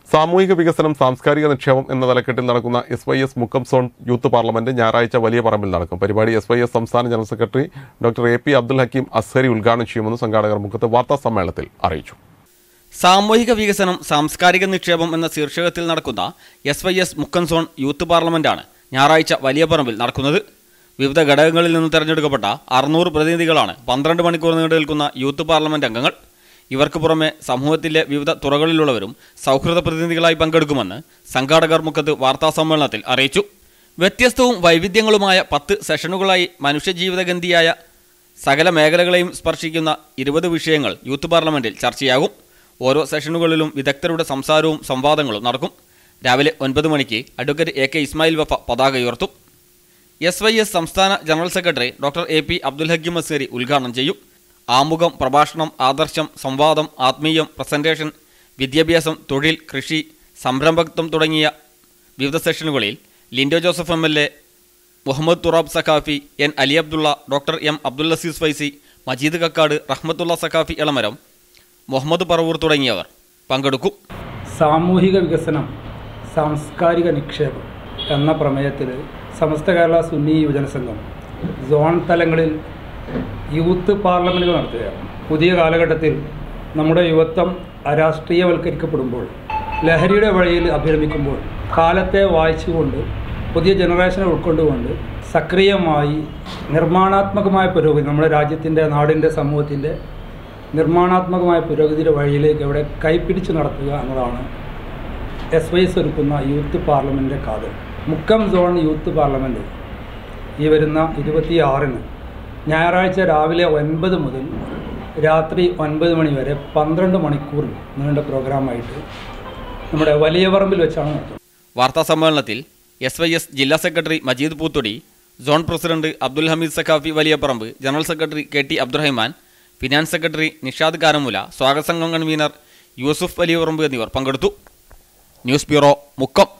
സാമൂഹിക വികസനം സാംസ്കാരിക നിക്ഷേപം എന്ന തലക്കെട്ടിൽ നടക്കുന്ന S Y S Mukkam zone youth parliament ഞായറാഴ്ച വലിയ പറമ്പിൽ നടക്കും പരിപാടി എസ് വൈ എസ് സംസ്ഥാന general secretary doctor A P Abdul Hakeem Azhari ഉദ്ഘാടനം ചെയ്യുമെന്ന് സംഘാടകർ മുഖത്ത് വാർത്താ സമ്മേളനത്തിൽ അറിയിച്ചു സാമൂഹിക വികസനം സാംസ്കാരിക നിക്ഷേപം എന്ന ശീർഷകത്തിൽ നടക്കുന്ന S Y S Mukkam zone youth പാർലമെന്റാണ് ഞായറാഴ്ച വലിയ പറമ്പിൽ നടക്കുന്നത് വിവിധ ഘടകങ്ങളിൽ നിന്ന് തെരഞ്ഞെടുക്കപ്പെട്ട അറുന്നൂറ് പ്രതിനിധികളാണ് പന്ത്രണ്ട് മണിക്കൂർ നീണ്ടു നിൽക്കുന്ന യൂത്ത് പാർലമെന്റ് അംഗങ്ങൾ ഇവർക്ക് പുറമെ സമൂഹത്തിലെ വിവിധ തുറകളിലുള്ളവരും സൗഹൃദ പ്രതിനിധികളായി പങ്കെടുക്കുമെന്ന് സംഘാടകർ മുഖത്ത് വാർത്താസമ്മേളനത്തിൽ അറിയിച്ചു വ്യത്യസ്തവും വൈവിധ്യങ്ങളുമായ പത്ത് സെഷനുകളായി മനുഷ്യജീവിതഗന്ധിയായ സകല മേഖലകളെയും സ്പർശിക്കുന്ന ഇരുപത് വിഷയങ്ങൾ യൂത്ത് പാർലമെന്റിൽ ചർച്ചയാകും ഓരോ സെഷനുകളിലും വിദഗ്ധരുടെ സംസാരവും സംവാദങ്ങളും നടക്കും രാവിലെ ഒൻപത് മണിക്ക് advocate A K Ismail Wafa പതാക ഉയർത്തും എസ് വൈ എസ് സംസ്ഥാന general secretary doctor A P Abdul Hakeem മസേരി ഉദ്ഘാടനം ചെയ്യും ആമുഖം പ്രഭാഷണം ആദർശം സംവാദം ആത്മീയം പ്രസന്റേഷൻ വിദ്യാഭ്യാസം തൊഴിൽ കൃഷി സംരംഭകത്വം തുടങ്ങിയ വിവിധ സെഷനുകളിൽ Linto Joseph M L A Muhammad Thurab Saqafi N Ali Abdullah doctor M Abdul Aziz Faizy Majeed Kakkad Rahmathulla Saqafi Elamaram Muhammad Paravur തുടങ്ങിയവർ പങ്കെടുക്കും സാമൂഹിക വികസനം സാംസ്കാരിക നിക്ഷേപം എന്ന പ്രമേയത്തിൽ സമസ്ത കേരള സുന്നി യുവജന സംഘം സോൺ തലങ്ങളിൽ യൂത്ത് പാർലമെൻറ്റുകൾ നടത്തുകയാണ് പുതിയ കാലഘട്ടത്തിൽ നമ്മുടെ യുവത്വം അരാഷ്ട്രീയവൽക്കരിക്കപ്പെടുമ്പോൾ ലഹരിയുടെ വഴിയിൽ അഭിരമിക്കുമ്പോൾ കാലത്തെ വായിച്ചുകൊണ്ട് പുതിയ ജനറേഷനെ ഉൾക്കൊണ്ടുകൊണ്ട് സക്രിയമായി നിർമ്മാണാത്മകമായ പുരോഗതി നമ്മുടെ രാജ്യത്തിൻ്റെ നാടിൻ്റെ സമൂഹത്തിൻ്റെ നിർമ്മാണാത്മകമായ പുരോഗതിയുടെ വഴിയിലേക്ക് അവിടെ കൈപ്പിടിച്ച് നടത്തുക എന്നതാണ് എസ് വൈ എസ് ഒരുക്കുന്ന യൂത്ത് പാർലമെൻറ്റിൻ്റെ കാതൽ മുക്കം സോൺ യൂത്ത് പാർലമെൻറ്റ് ഈ വരുന്ന ഇരുപത്തിയാറിന് ഞായറാഴ്ച രാവിലെ ഒൻപത് മുതൽ രാത്രി ഒൻപത് മണി വരെ പന്ത്രണ്ട് മണിക്കൂർ നീണ്ട പ്രോഗ്രാമായിട്ട് നമ്മുടെ വലിയ പറമ്പിൽ വെച്ചാണ് നടത്തുന്നത് വാർത്താ സമ്മേളനത്തിൽ എസ് വൈ എസ് ജില്ലാ secretary Majeed Poothodi zone president Abdul Hameed Saqafi Valiyaparamba general secretary K T Abdurahiman finance secretary Nishad Karamula സ്വാഗത സംഘം കൺവീനർ യൂസുഫ് വലിയപറമ്പ് എന്നിവർ പങ്കെടുത്തു ന്യൂസ് ബ്യൂറോ മുക്കം